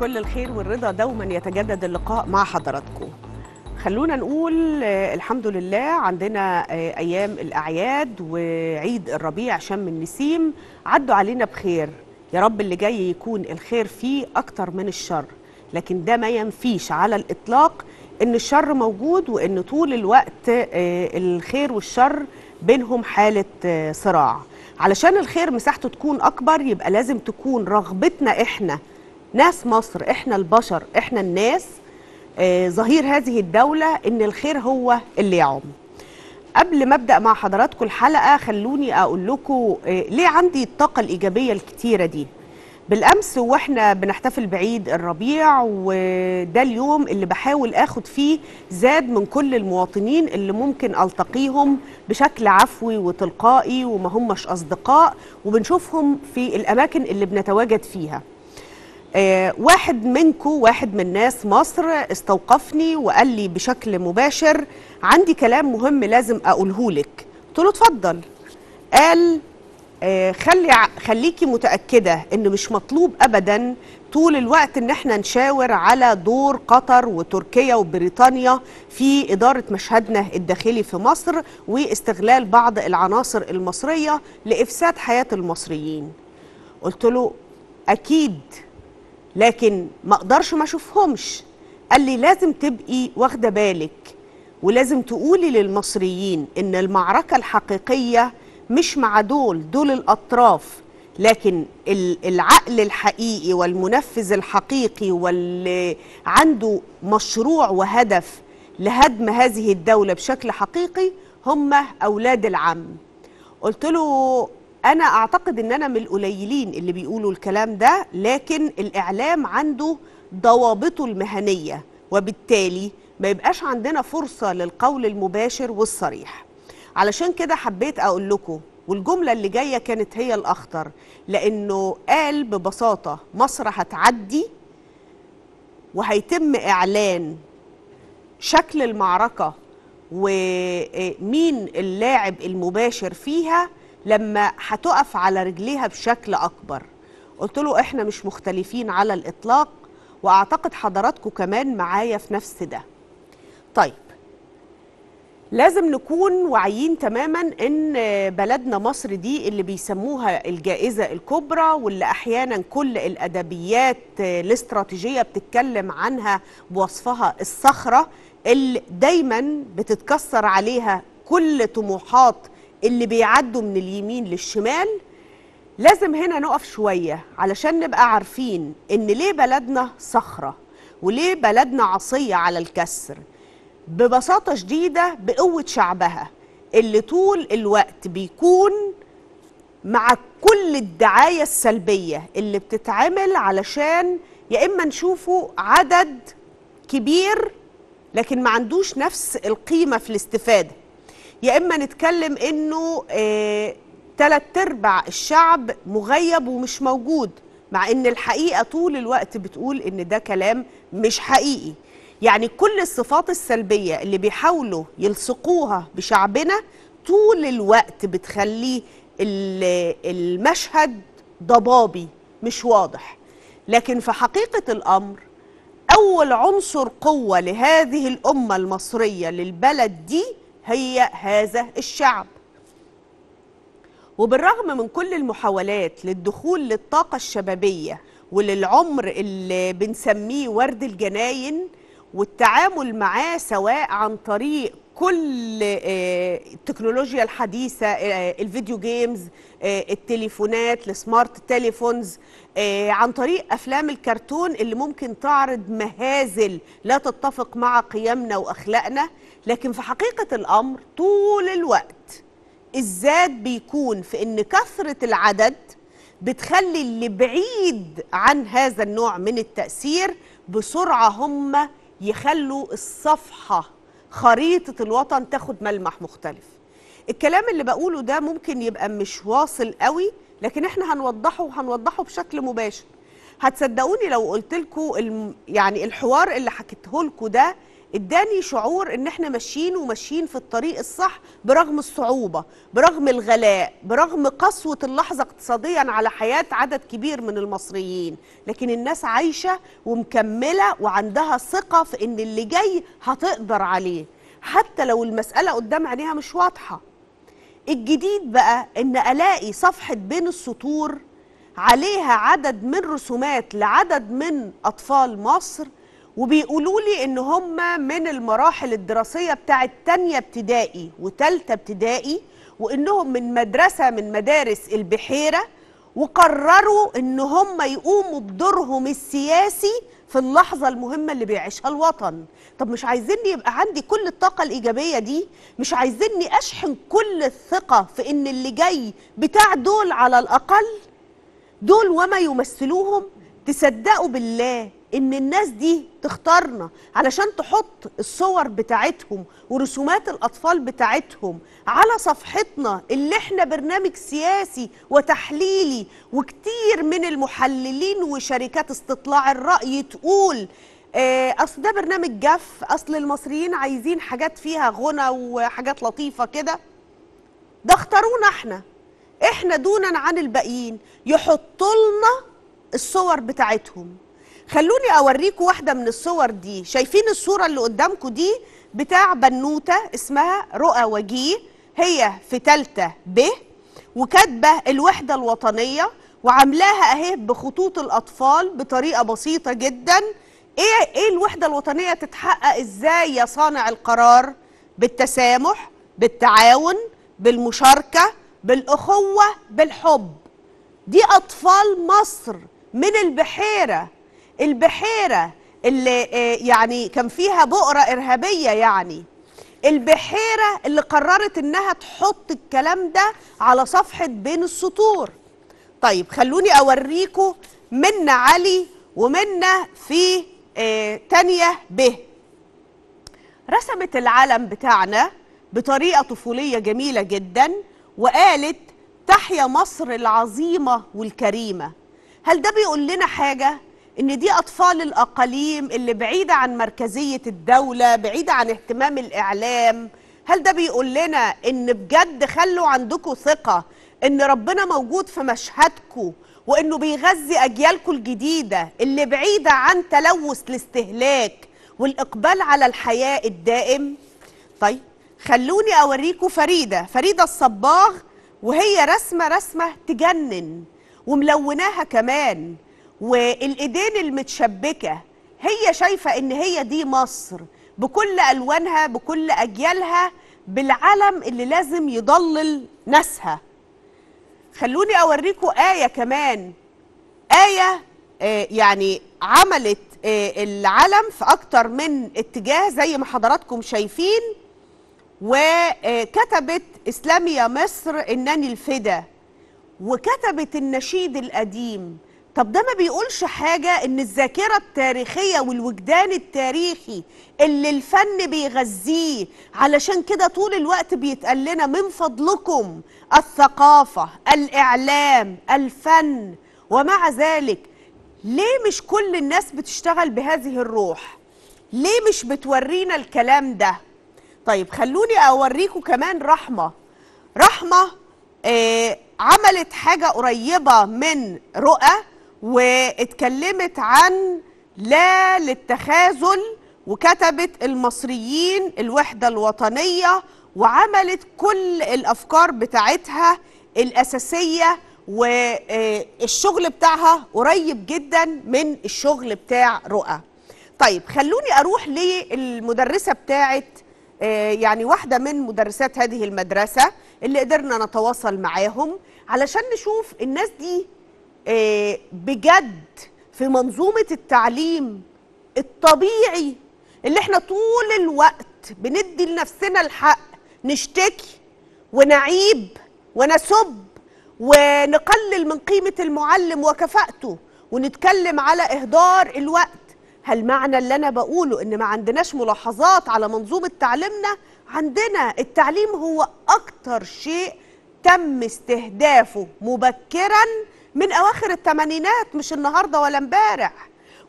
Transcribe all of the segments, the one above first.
كل الخير والرضا دوما يتجدد اللقاء مع حضراتكم خلونا نقول آه، الحمد لله عندنا آه، ايام الاعياد وعيد الربيع شم النسيم عدوا علينا بخير يا رب اللي جاي يكون الخير فيه اكتر من الشر لكن ده ما ينفيش على الاطلاق ان الشر موجود وان طول الوقت آه، الخير والشر بينهم حاله آه، صراع علشان الخير مساحته تكون اكبر يبقى لازم تكون رغبتنا احنا ناس مصر احنا البشر احنا الناس آه، ظهير هذه الدولة ان الخير هو اللي يعم قبل ما ابدا مع حضراتكم الحلقه خلوني اقول لكم آه، ليه عندي الطاقه الايجابيه الكتيره دي بالامس واحنا بنحتفل بعيد الربيع وده اليوم اللي بحاول اخد فيه زاد من كل المواطنين اللي ممكن التقيهم بشكل عفوي وتلقائي وما همش اصدقاء وبنشوفهم في الاماكن اللي بنتواجد فيها آه، واحد منكم واحد من ناس مصر استوقفني وقال لي بشكل مباشر عندي كلام مهم لازم اقوله لك قلت له اتفضل قال آه، خلي ع- خليكي متاكده ان مش مطلوب ابدا طول الوقت ان احنا نشاور على دور قطر وتركيا وبريطانيا في اداره مشهدنا الداخلي في مصر واستغلال بعض العناصر المصريه لافساد حياه المصريين قلت له اكيد لكن ما اقدرش ما اشوفهمش قال لي لازم تبقي واخده بالك ولازم تقولي للمصريين ان المعركه الحقيقيه مش مع دول دول الاطراف لكن ال- العقل الحقيقي والمنفذ الحقيقي واللي عنده مشروع وهدف لهدم هذه الدوله بشكل حقيقي هم اولاد العم قلت له انا اعتقد ان انا من القليلين اللي بيقولوا الكلام ده لكن الاعلام عنده ضوابطه المهنيه وبالتالي ما يبقاش عندنا فرصه للقول المباشر والصريح علشان كده حبيت اقول لكم والجمله اللي جايه كانت هي الاخطر لانه قال ببساطه مصر هتعدي وهيتم اعلان شكل المعركة ومين اللاعب المباشر فيها لما هتقف على رجليها بشكل أكبر قلت له إحنا مش مختلفين على الإطلاق وأعتقد حضراتكم كمان معايا في نفس ده طيب لازم نكون واعيين تماما ان بلدنا مصر دي اللي بيسموها الجائزة الكبرى واللي احيانا كل الادبيات الاستراتيجية بتتكلم عنها بوصفها الصخرة اللي دايما بتتكسر عليها كل طموحات اللي بيعدوا من اليمين للشمال لازم هنا نقف شوية علشان نبقى عارفين ان ليه بلدنا صخرة وليه بلدنا عصية على الكسر ببساطة شديدة بقوة شعبها اللي طول الوقت بيكون مع كل الدعاية السلبية اللي بتتعمل علشان يا إما نشوفه عدد كبير لكن ما عندوش نفس القيمة في الاستفادة يا إما نتكلم إنه آه تلات أرباع الشعب مغيب ومش موجود مع إن الحقيقة طول الوقت بتقول إن ده كلام مش حقيقي يعني كل الصفات السلبية اللي بيحاولوا يلصقوها بشعبنا طول الوقت بتخليه ال- المشهد ضبابي مش واضح لكن في حقيقة الأمر أول عنصر قوة لهذه الأمة المصرية للبلد دي هي هذا الشعب وبالرغم من كل المحاولات للدخول للطاقة الشبابية وللعمر اللي بنسميه ورد الجناين والتعامل معاه سواء عن طريق كل آه، التكنولوجيا الحديثة آه، الفيديو جيمز آه، التليفونات السمارت تليفونز آه، عن طريق أفلام الكرتون اللي ممكن تعرض مهازل لا تتفق مع قيمنا وأخلاقنا لكن في حقيقة الأمر طول الوقت الزاد بيكون في ان كثره العدد بتخلي اللي بعيد عن هذا النوع من التاثير بسرعه هم يخلوا الصفحه خريطه الوطن تاخد ملمح مختلف الكلام اللي بقوله ده ممكن يبقى مش واصل قوي لكن احنا هنوضحه وهنوضحه بشكل مباشر هتصدقوني لو قلت لكم الم... يعني الحوار اللي حكيته لكم ده اداني شعور ان احنا ماشيين وماشيين في الطريق الصح برغم الصعوبة برغم الغلاء برغم قسوة اللحظة اقتصاديا على حياة عدد كبير من المصريين لكن الناس عايشة ومكملة وعندها ثقة في ان اللي جاي هتقدر عليه حتى لو المسألة قدام عينيها مش واضحة الجديد بقى ان الاقي صفحة بين السطور عليها عدد من رسومات لعدد من اطفال مصر وبيقولوا لي ان هم من المراحل الدراسيه بتاعه تانية ابتدائي وتالتة ابتدائي وانهم من مدرسه من مدارس البحيره وقرروا ان هم يقوموا بدورهم السياسي في اللحظه المهمه اللي بيعيشها الوطن طب مش عايزيني يبقى عندي كل الطاقه الايجابيه دي مش عايزيني اشحن كل الثقه في ان اللي جاي بتاع دول على الاقل دول وما يمثلوهم تصدقوا بالله ان الناس دي تختارنا علشان تحط الصور بتاعتهم ورسومات الاطفال بتاعتهم على صفحتنا اللي احنا برنامج سياسي وتحليلي وكتير من المحللين وشركات استطلاع الراي تقول آه، اصل ده برنامج جف اصل المصريين عايزين حاجات فيها غنى وحاجات لطيفه كده ده اختارونا احنا احنا دونا عن الباقيين يحطوا لنا الصور بتاعتهم خلوني اوريكم واحده من الصور دي شايفين الصوره اللي قدامكم دي بتاع بنوته اسمها رؤى وجيه هي في ثالثه ب وكاتبه الوحده الوطنيه وعاملاها اهي بخطوط الاطفال بطريقه بسيطه جدا ايه ايه الوحده الوطنيه تتحقق ازاي يا صانع القرار بالتسامح بالتعاون بالمشاركه بالاخوه بالحب دي اطفال مصر من البحيره البحيره اللي آه، يعني كان فيها بؤره ارهابيه يعني البحيره اللي قررت انها تحط الكلام ده على صفحه بين السطور طيب خلوني اوريكم منا علي ومنا في آه تانية ب رسمت العلم بتاعنا بطريقة طفولية جميلة جدا وقالت تحيا مصر العظيمة والكريمة هل ده بيقول لنا حاجة؟ إن دي أطفال الأقاليم اللي بعيدة عن مركزية الدولة بعيدة عن اهتمام الإعلام هل ده بيقول لنا إن بجد خلوا عندكم ثقة إن ربنا موجود في مشهدكم وإنه بيغذي أجيالكم الجديدة اللي بعيدة عن تلوث الاستهلاك والإقبال على الحياة الدائم طيب خلوني أوريكم فريدة فريدة الصباغ وهي رسمة رسمة تجنن وملوناها كمان والايدين المتشبكة هي شايفة ان هي دي مصر بكل الوانها بكل اجيالها بالعلم اللي لازم يضلل ناسها خلوني اوريكم آية كمان آية آه، يعني عملت آه، العلم في اكتر من اتجاه زي ما حضراتكم شايفين وكتبت اسلامي يا مصر انني الفدا وكتبت النشيد القديم طب ده ما بيقولش حاجة ان الذاكرة التاريخية والوجدان التاريخي اللي الفن بيغذيه علشان كده طول الوقت بيتقال لنا من فضلكم الثقافة الاعلام الفن ومع ذلك ليه مش كل الناس بتشتغل بهذه الروح ليه مش بتورينا الكلام ده طيب خلوني اوريكم كمان رحمه رحمه آه عملت حاجه قريبه من رؤى واتكلمت عن لا للتخاذل وكتبت المصريين الوحده الوطنيه وعملت كل الافكار بتاعتها الاساسيه والشغل بتاعها قريب جدا من الشغل بتاع رؤى طيب خلوني اروح للمدرسه بتاعت آه، يعني واحده من مدرسات هذه المدرسه اللي قدرنا نتواصل معاهم علشان نشوف الناس دي آه، بجد في منظومه التعليم الطبيعي اللي احنا طول الوقت بندي لنفسنا الحق نشتكي ونعيب ونسب ونقلل من قيمة المعلم وكفاءته ونتكلم على إهدار الوقت هل معنى اللي أنا بقوله إن ما عندناش ملاحظات على منظومة تعليمنا عندنا التعليم هو أكتر شيء تم استهدافه مبكرا من أواخر الثمانينات مش النهاردة ولا امبارح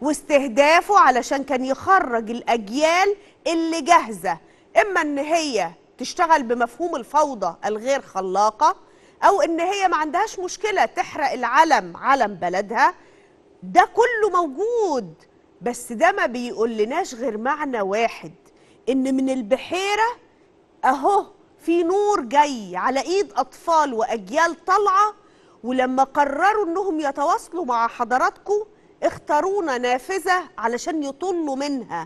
واستهدافه علشان كان يخرج الأجيال اللي جاهزة إما إن هي تشتغل بمفهوم الفوضى الغير خلاقة أو إن هي ما عندهاش مشكلة تحرق العلم علم بلدها ده كله موجود بس ده ما بيقول لناش غير معنى واحد إن من البحيرة اهو في نور جاي على ايد اطفال واجيال طالعه ولما قرروا انهم يتواصلوا مع حضراتكم اختارونا نافذه علشان يطلوا منها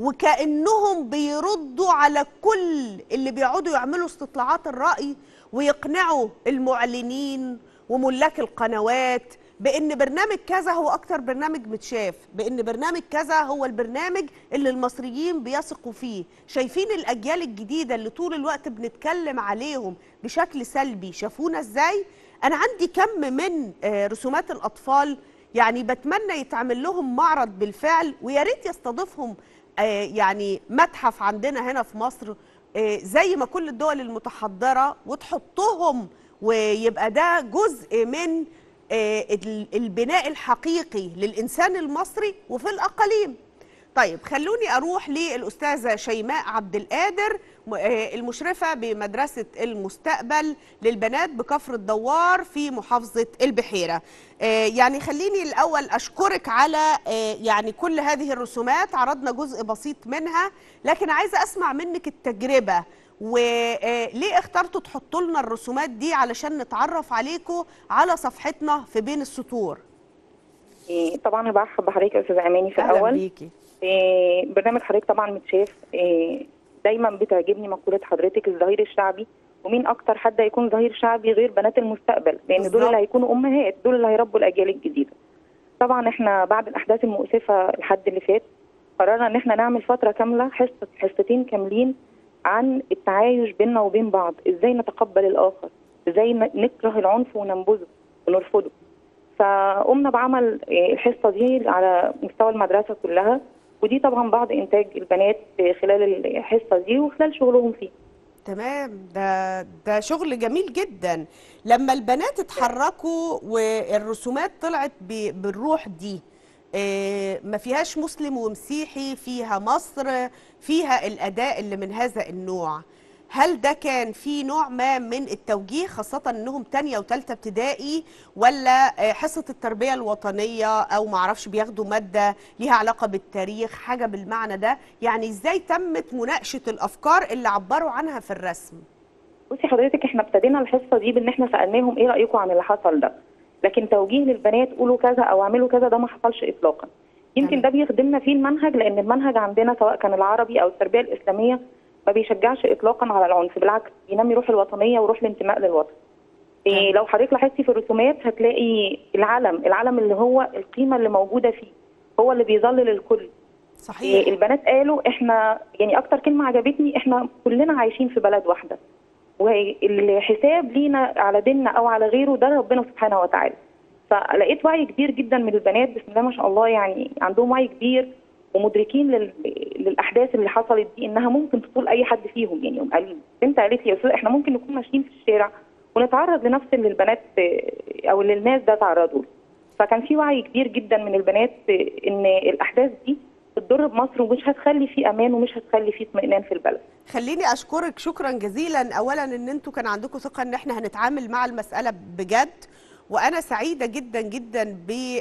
وكانهم بيردوا على كل اللي بيقعدوا يعملوا استطلاعات الراي ويقنعوا المعلنين وملاك القنوات بان برنامج كذا هو اكتر برنامج متشاف بان برنامج كذا هو البرنامج اللي المصريين بيثقوا فيه شايفين الاجيال الجديده اللي طول الوقت بنتكلم عليهم بشكل سلبي شافونا ازاي انا عندي كم من آه، رسومات الاطفال يعني بتمنى يتعمل لهم معرض بالفعل ويا ريت يستضيفهم آه، يعني متحف عندنا هنا في مصر آه، زي ما كل الدول المتحضره وتحطهم ويبقى ده جزء من آه، ال- البناء الحقيقي للإنسان المصري وفي الأقاليم طيب خلوني أروح للأستاذة شيماء عبد القادر م- آه، المشرفة بمدرسة المستقبل للبنات بكفر الدوار في محافظة البحيرة آه، يعني خليني الأول أشكرك على آه، يعني كل هذه الرسومات عرضنا جزء بسيط منها لكن عايزة أسمع منك التجربة وليه اخترتوا تحطوا لنا الرسومات دي علشان نتعرف عليكم على صفحتنا في بين السطور إيه، طبعا انا برحب بحضرتك يا استاذه اماني في اهلا الاول بيكي إيه، برنامج حضرتك طبعا متشاف إيه، دايما بتعجبني مقوله حضرتك الظهير الشعبي ومين اكتر حد هيكون ظهير شعبي غير بنات المستقبل لان دول بالظبط. اللي هيكونوا امهات دول اللي هيربوا الاجيال الجديده طبعا احنا بعد الاحداث المؤسفه الحد اللي فات قررنا ان احنا نعمل فتره كامله حصه حصتين كاملين عن التعايش بيننا وبين بعض ازاي نتقبل الاخر ازاي ن- نكره العنف وننبذه ونرفضه فقمنا بعمل آه، الحصه دي على مستوى المدرسه كلها ودي طبعا بعض انتاج البنات آه، خلال الحصه دي وخلال شغلهم فيه تمام ده ده شغل جميل جدا لما البنات اتحركوا والرسومات طلعت ب- بالروح دي آه، ما فيهاش مسلم ومسيحي فيها مصر فيها الأداء اللي من هذا النوع هل ده كان في نوع ما من التوجيه خاصة انهم تانية وتالتة ابتدائي ولا آه، حصة التربية الوطنية او معرفش بياخدوا مادة ليها علاقة بالتاريخ حاجة بالمعنى ده يعني ازاي تمت مناقشة الافكار اللي عبروا عنها في الرسم بصي حضرتك احنا ابتدينا الحصه دي بان احنا سالناهم ايه رايكم عن اللي حصل ده لكن توجيه للبنات قولوا كذا او اعملوا كذا ده ما حصلش اطلاقا يمكن تمام. ده بيخدمنا فيه المنهج لان المنهج عندنا سواء كان العربي او التربيه الاسلاميه ما بيشجعش اطلاقا على العنف بالعكس بينمي روح الوطنيه وروح الانتماء للوطن إيه لو حضرتك لاحظتي في الرسومات هتلاقي العلم العلم اللي هو القيمه اللي موجوده فيه هو اللي بيظلل الكل إيه صحيح البنات قالوا احنا يعني اكتر كلمه عجبتني احنا كلنا عايشين في بلد واحده والحساب لينا على ديننا او على غيره ده ربنا سبحانه وتعالى فلقيت وعي كبير جدا من البنات بسم الله ما شاء الله يعني عندهم وعي كبير ومدركين لل... للاحداث اللي حصلت دي انها ممكن تطول اي حد فيهم يعني يوم قال بنت قالت لي يا استاذ احنا ممكن نكون ماشيين في الشارع ونتعرض لنفس اللي البنات او اللي الناس ده تعرضوا له فكان في وعي كبير جدا من البنات ان الاحداث دي بتضر بمصر ومش هتخلي في امان ومش هتخلي في اطمئنان في البلد خليني اشكرك شكرا جزيلا اولا ان انتوا كان عندكم ثقه ان احنا هنتعامل مع المساله بجد وانا سعيده جدا جدا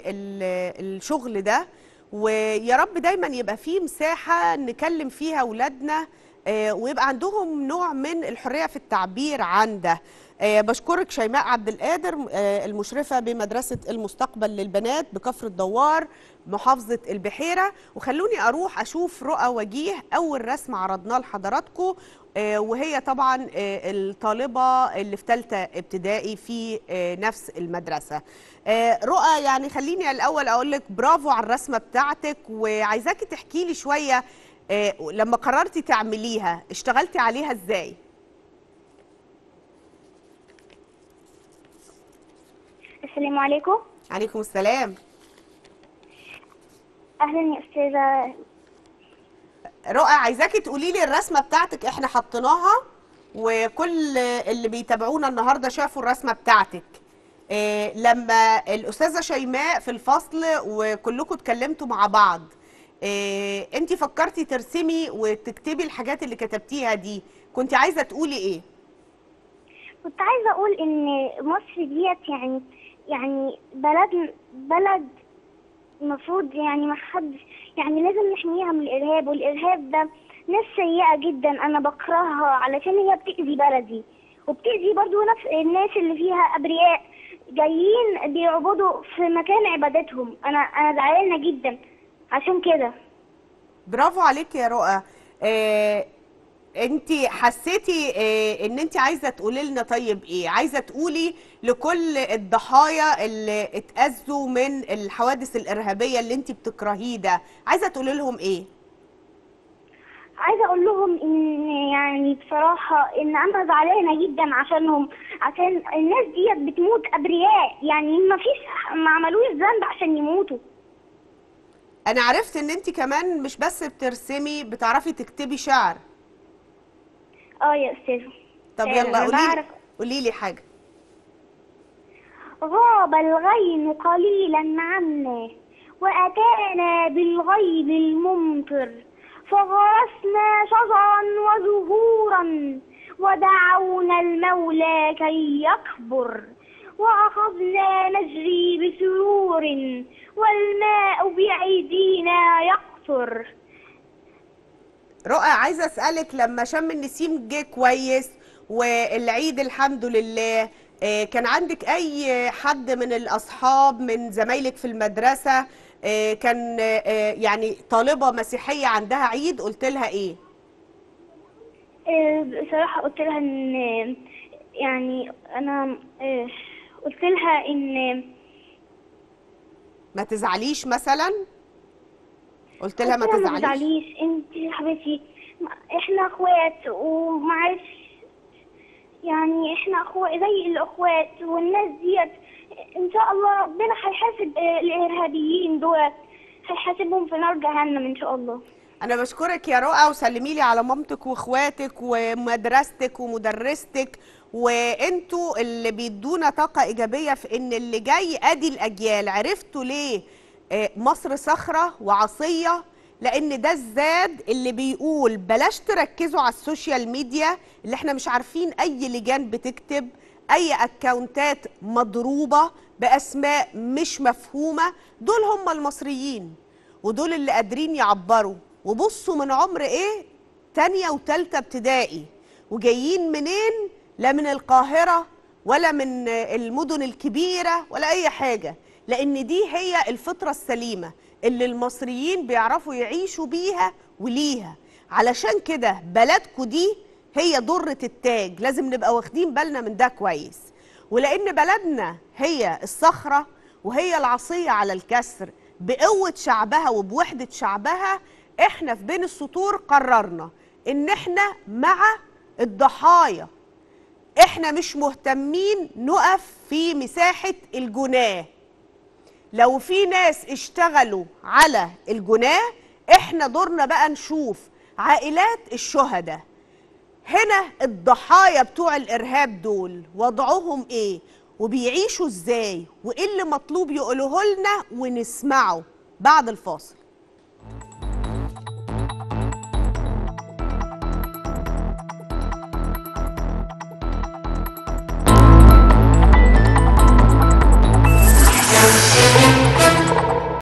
بالشغل ده ويا رب دايما يبقى فيه مساحه نكلم فيها اولادنا آه، ويبقى عندهم نوع من الحريه في التعبير عن ده آه، بشكرك شيماء عبد القادر آه، المشرفه بمدرسه المستقبل للبنات بكفر الدوار محافظه البحيره وخلوني اروح اشوف رؤى وجيه اول رسم عرضناه لحضراتكم آه، وهي طبعا آه، الطالبه اللي في ثالثه ابتدائي في آه، نفس المدرسه آه، رؤى يعني خليني الاول اقول لك برافو على الرسمه بتاعتك وعايزاكي تحكي لي شويه آه، لما قررتي تعمليها اشتغلتي عليها ازاي السلام عليكم عليكم السلام اهلا يا استاذه رؤى عايزاكي تقولي لي الرسمه بتاعتك احنا حطيناها وكل اللي بيتابعونا النهارده شافوا الرسمه بتاعتك آه، لما الاستاذه شيماء في الفصل وكلكم اتكلمتوا مع بعض آه، انت فكرتي ترسمي وتكتبي الحاجات اللي كتبتيها دي كنت عايزه تقولي ايه كنت عايزة أقول إن مصر ديت يعني يعني بلد بلد المفروض يعني ما حدش يعني لازم نحميها من الإرهاب والإرهاب ده ناس سيئة جدا أنا بكرهها علشان هي بتأذي بلدي وبتأذي برضو نفس الناس اللي فيها أبرياء جايين بيعبدوا في مكان عبادتهم أنا أنا زعلانة جدا عشان كده برافو عليك يا رؤى آه، انت حسيتي آه، ان انت عايزه تقولي لنا طيب ايه عايزه تقولي لكل الضحايا اللي اتاذوا من الحوادث الارهابيه اللي انت بتكرهيه ده عايزه تقولي لهم ايه عايزه اقول لهم ان يعني بصراحه ان انا زعلانه جدا عشانهم عشان الناس ديت بتموت ابرياء يعني ما فيش ما عملوش ذنب عشان يموتوا انا عرفت ان انت كمان مش بس بترسمي بتعرفي تكتبي شعر اه يا استاذه طب آه، يلا أنا قولي بعرف. قولي لي حاجه غاب الغيم قليلا عنا وأتانا بالغيب الممطر فغرسنا شجرا وزهورا ودعونا المولى كي يكبر وأخذنا نجري بسرور والماء بأيدينا يقطر رؤى عايزه اسالك لما شم النسيم جه كويس والعيد الحمد لله آه، كان عندك اي حد من الاصحاب من زمايلك في المدرسه آه، كان آه، يعني طالبه مسيحيه عندها عيد قلت لها ايه آه، بصراحة قلت لها إن يعني أنا آه، قلت لها إن ما تزعليش مثلا قلت لها ما قلت لها ما تزعليش تزعليش انت يا حبيبتي ما- احنا اخوات ومعلش يعني احنا اخوات زي الاخوات والناس ديت ان شاء الله ربنا هيحاسب آه، الارهابيين دول هيحاسبهم في نار جهنم ان شاء الله انا بشكرك يا رؤى وسلمي لي على مامتك واخواتك ومدرستك ومدرستك وانتوا اللي بيدونا طاقه ايجابيه في ان اللي جاي ادي الاجيال عرفتوا ليه آه، مصر صخره وعصيه لان ده الزاد اللي بيقول بلاش تركزوا على السوشيال ميديا اللي احنا مش عارفين اي لجان بتكتب اي اكونتات مضروبه باسماء مش مفهومه دول هم المصريين ودول اللي قادرين يعبروا وبصوا من عمر ايه تانية وتالتة ابتدائي وجايين منين لا من القاهرة ولا من المدن الكبيرة ولا أي حاجة لأن دي هي الفطرة السليمة اللي المصريين بيعرفوا يعيشوا بيها وليها علشان كده بلدكو دي هي ضرة التاج لازم نبقى واخدين بالنا من ده كويس ولأن بلدنا هي الصخرة وهي العصية على الكسر بقوة شعبها وبوحدة شعبها احنا في بين السطور قررنا ان احنا مع الضحايا احنا مش مهتمين نقف في مساحة الجناه لو في ناس اشتغلوا على الجناه احنا دورنا بقى نشوف عائلات الشهداء هنا الضحايا بتوع الارهاب دول وضعهم ايه وبيعيشوا ازاي وايه اللي مطلوب يقولوه لنا ونسمعه بعد الفاصل